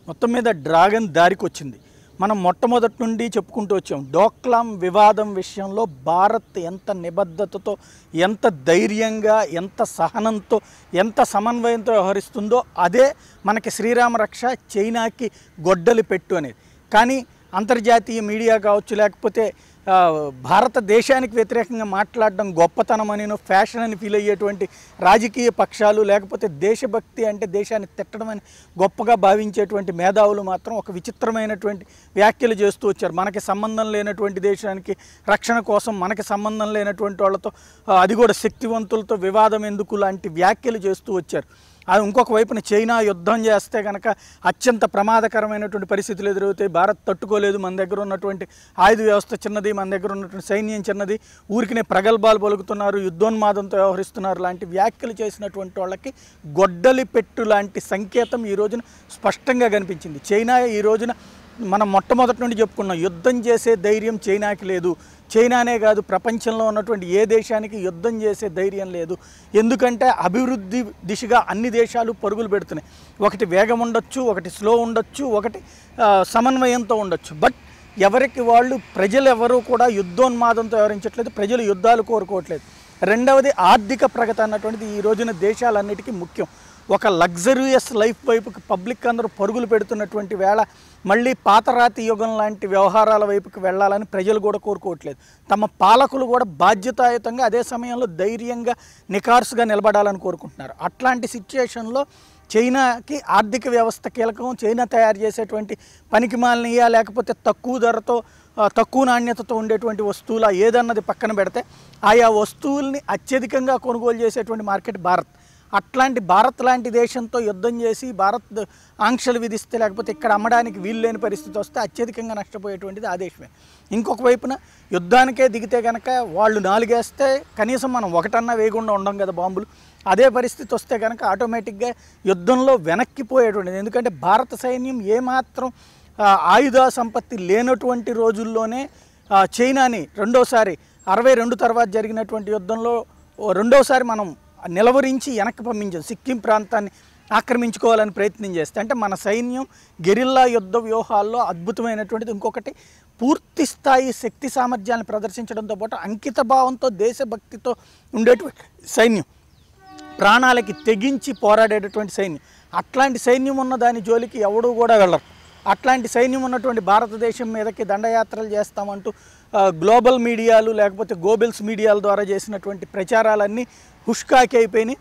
మొత్తం మీద డ్రాగన్ దారికి వచ్చింది మనం మొట్టమొదటి నుండి చెప్పుకుంటూ వచ్చాం డోక్లాం వివాదం విషయంలో భారత్ ఎంత నిబద్ధతతో ఎంత ధైర్యంగా ఎంత సహనంతో ఎంత సమన్వయంతో వ్యవహరిస్తుందో అదే మనకి శ్రీరామ రక్ష చైనాకి గొడ్డలి పెట్టు అనేది కానీ అంతర్జాతీయ మీడియా కావచ్చు లేకపోతే ఆ, భారతదేశానికి వ్యతిరేకంగా మాట్లాడడం గొప్పతనం అని ఫ్యాషన్ అని ఫీల్ అయ్యేటువంటి రాజకీయ పక్షాలు లేకపోతే దేశభక్తి అంటే దేశాన్ని తిట్టడం అని గొప్పగా భావించేటువంటి మేధావులు మాత్రం ఒక విచిత్రమైనటువంటి వ్యాఖ్యలు చేస్తూ వచ్చారు మనకి సంబంధం లేనటువంటి దేశానికి రక్షణ కోసం మనకి సంబంధం లేనటువంటి వాళ్ళతో ఆ, అది కూడా శక్తివంతులతో వివాదం ఎందుకు లాంటి వ్యాఖ్యలు చేస్తూ వచ్చారు అది ఇంకొక వైపున చైనా యుద్ధం చేస్తే కనుక అత్యంత ప్రమాదకరమైనటువంటి పరిస్థితులు ఎదురవుతాయి భారత్ తట్టుకోలేదు మన దగ్గర ఉన్నటువంటి ఆయుధ వ్యవస్థ చిన్నది మన దగ్గర ఉన్నటువంటి సైన్యం చిన్నది ఊరికినే ప్రగల్భాలు పలుకుతున్నారు యుద్ధోన్మాదంతో వ్యవహరిస్తున్నారు లాంటి వ్యాఖ్యలు చేసినటువంటి వాళ్ళకి గొడ్డలి పెట్టు లాంటి సంకేతం ఈ రోజున స్పష్టంగా కనిపించింది చైనా ఈ రోజున మనం మొట్టమొదటి నుండి చెప్పుకున్నాం యుద్ధం చేసే ధైర్యం చైనాకి లేదు చైనానే కాదు ప్రపంచంలో ఉన్నటువంటి ఏ దేశానికి యుద్ధం చేసే ధైర్యం లేదు ఎందుకంటే అభివృద్ధి దిశగా అన్ని దేశాలు పరుగులు పెడుతున్నాయి ఒకటి వేగం ఉండొచ్చు ఒకటి స్లో ఉండొచ్చు ఒకటి ఆ, సమన్వయంతో ఉండొచ్చు బట్ ఎవరికి వాళ్ళు ప్రజలు ఎవరు కూడా యుద్ధోన్మాదంతో వ్యవహరించట్లేదు ప్రజలు యుద్ధాలు కోరుకోవట్లేదు రెండవది ఆర్థిక ప్రగతి అన్నటువంటిది ఈ రోజున దేశాలన్నిటికీ ముఖ్యం ఒక లగ్జరియస్ లైఫ్ వైపుకి పబ్లిక్ అందరూ పరుగులు పెడుతున్నటువంటి వేళ మళ్ళీ పాతరాతి యుగం లాంటి వ్యవహారాల వైపుకి వెళ్ళాలని ప్రజలు కూడా కోరుకోవట్లేదు తమ పాలకులు కూడా బాధ్యతాయుతంగా అదే సమయంలో ధైర్యంగా నికార్సుగా నిలబడాలని కోరుకుంటున్నారు అట్లాంటి సిచ్యుయేషన్లో చైనాకి ఆర్థిక వ్యవస్థ కీలకం చైనా తయారు చేసేటువంటి పనికి మాలినయా లేకపోతే తక్కువ ధరతో ఆ, తక్కువ నాణ్యతతో ఉండేటువంటి వస్తువుల ఏదన్నది పక్కన పెడితే ఆయా వస్తువుల్ని అత్యధికంగా కొనుగోలు చేసేటువంటి మార్కెట్ భారత్ అట్లాంటి భారత్ లాంటి దేశంతో యుద్ధం చేసి భారత్ ఆంక్షలు విధిస్తే లేకపోతే ఇక్కడ అమ్మడానికి వీలు లేని పరిస్థితి వస్తే అత్యధికంగా నష్టపోయేటువంటిది ఆ దేశమే ఇంకొక వైపున యుద్ధానికే దిగితే కనుక వాళ్ళు నాలుగేస్తే కనీసం మనం ఒకటన్నా వేయకుండా ఉండం కదా బాంబులు అదే పరిస్థితి వస్తే కనుక ఆటోమేటిక్గా యుద్ధంలో వెనక్కిపోయేటువంటిది ఎందుకంటే భారత సైన్యం ఏమాత్రం ఆ, ఆయుధ సంపత్తి లేనటువంటి రోజుల్లోనే ఆ, చైనాని రెండోసారి అరవై రెండు తర్వాత జరిగినటువంటి యుద్ధంలో ఓ రెండోసారి మనం నిలవరించి వెనక్కి పంపించాం సిక్కిం ప్రాంతాన్ని ఆక్రమించుకోవాలని ప్రయత్నం చేస్తే అంటే మన సైన్యం గెరిల్లా యుద్ధ వ్యూహాల్లో అద్భుతమైనటువంటిది ఇంకొకటి పూర్తి స్థాయి శక్తి సామర్థ్యాన్ని ప్రదర్శించడంతో పాటు అంకిత భావంతో దేశభక్తితో ఉండేటువంటి సైన్యం ప్రాణాలకి తెగించి పోరాడేటటువంటి సైన్యం అట్లాంటి సైన్యం ఉన్న దాని జోలికి ఎవడూ కూడా వెళ్ళరు అట్లాంటి సైన్యం ఉన్నటువంటి భారతదేశం మీదకి దండయాత్రలు చేస్తామంటూ ఆ, గ్లోబల్ మీడియాలు లేకపోతే గోబెల్స్ మీడియాల ద్వారా చేసినటువంటి ప్రచారాలన్నీ హుష్కాకి అయిపోయినాయి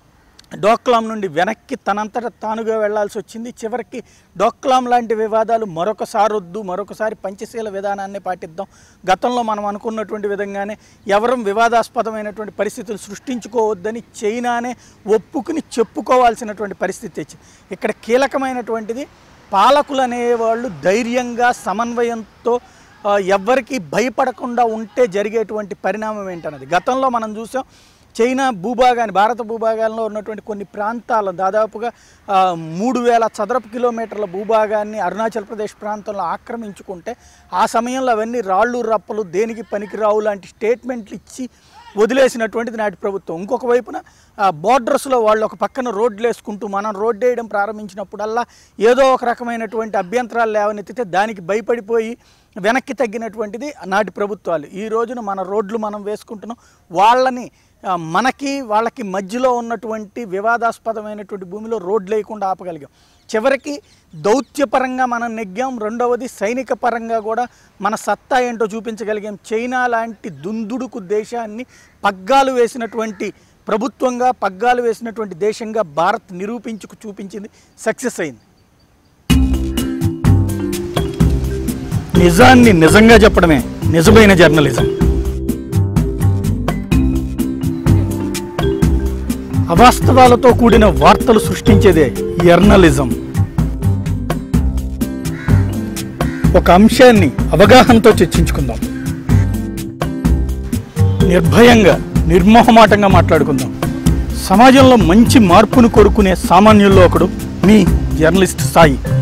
డోక్లాం నుండి వెనక్కి తనంతట తానుగా వెళ్లాల్సి వచ్చింది చివరికి డోక్లాం లాంటి వివాదాలు మరొకసారి వద్దు మరొకసారి పంచశీల విధానాన్ని పాటిద్దాం గతంలో మనం అనుకున్నటువంటి విధంగానే ఎవరం వివాదాస్పదమైనటువంటి పరిస్థితులు సృష్టించుకోవద్దని చైనానే ఒప్పుకుని చెప్పుకోవాల్సినటువంటి పరిస్థితి వచ్చింది ఇక్కడ కీలకమైనటువంటిది పాలకులు అనేవాళ్ళు ధైర్యంగా సమన్వయంతో ఆ, ఎవ్వరికీ భయపడకుండా ఉంటే జరిగేటువంటి పరిణామం ఏంటన్నది గతంలో మనం చూసాం చైనా భూభాగాన్ని భారత భూభాగాల్లో ఉన్నటువంటి కొన్ని ప్రాంతాల దాదాపుగా ఆ, మూడు వేల చదరపు కిలోమీటర్ల భూభాగాన్ని అరుణాచల్ ప్రదేశ్ ప్రాంతంలో ఆక్రమించుకుంటే ఆ సమయంలో అవన్నీ రాళ్ళు రప్పలు దేనికి పనికిరావు లాంటి స్టేట్మెంట్లు ఇచ్చి వదిలేసినటువంటిది నాటి ప్రభుత్వం ఇంకొక వైపున బోర్డర్స్లో వాళ్ళు ఒక పక్కన రోడ్లు వేసుకుంటూ మనం రోడ్డు వేయడం ప్రారంభించినప్పుడల్లా ఏదో ఒక రకమైనటువంటి అభ్యంతరాలు లేవనెత్తితే దానికి భయపడిపోయి వెనక్కి తగ్గినటువంటిది నాటి ప్రభుత్వాలు ఈ రోజున మన రోడ్లు మనం వేసుకుంటున్నాం వాళ్ళని ఆ, మనకి వాళ్ళకి మధ్యలో ఉన్నటువంటి వివాదాస్పదమైనటువంటి భూమిలో రోడ్లు వేయకుండా ఆపగలిగాం చివరికి దౌత్యపరంగా మనం నెగ్గాం రెండవది సైనిక పరంగా కూడా మన సత్తా ఏంటో చూపించగలిగాం చైనా లాంటి దుందుడుకు దేశాన్ని పగ్గాలు వేసినటువంటి ప్రభుత్వంగా పగ్గాలు వేసినటువంటి దేశంగా భారత్ నిరూపించుకు చూపించింది సక్సెస్ అయింది నిజాన్ని నిజంగా చెప్పడమే నిజమైన జర్నలిజం అవాస్తవాలతో కూడిన వార్తలు సృష్టించేదే జర్నలిజం ఒక అంశాన్ని అవగాహనతో చర్చించుకుందాం నిర్భయంగా నిర్మోహమాటంగా మాట్లాడుకుందాం సమాజంలో మంచి మార్పును కోరుకునే సామాన్యుల్లో ఒకడు మీ జర్నలిస్ట్ సాయి